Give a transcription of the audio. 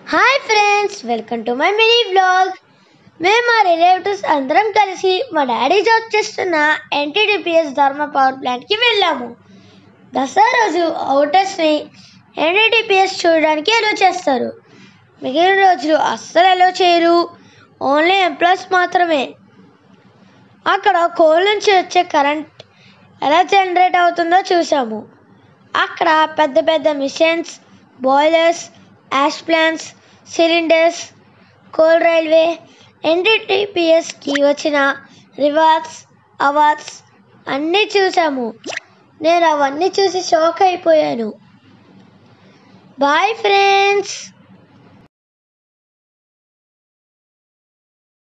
hi friends welcome to my mini vlog మేము మా relatives అందరం కలిసి మా డాడీ జాబ్ చేస్తున్న ఎన్టీడీపీఎస్ ధర్మ పవర్ ప్లాంట్కి వెళ్ళాము దసరా రోజు అవుటర్స్ని ఎన్టీడీపీఎస్ చూడడానికి అలో చేస్తారు మిగిలిన రోజులు అస్సలు అలో చేయరు ఓన్లీ ఎంప్లాయీస్ మాత్రమే అక్కడ కోల్ నుంచి వచ్చే కరెంట్ ఎలా జనరేట్ అవుతుందో చూసాము అక్కడ పెద్ద పెద్ద machines boilers ash plants cylinders coal railway ఎన్డీటీపీఎస్కి వచ్చిన రివార్డ్స్ అవార్డ్స్ అన్నీ చూసాము నేను అవన్నీ చూసి షాక్ అయిపోయాను బాయ్ ఫ్రెండ్స్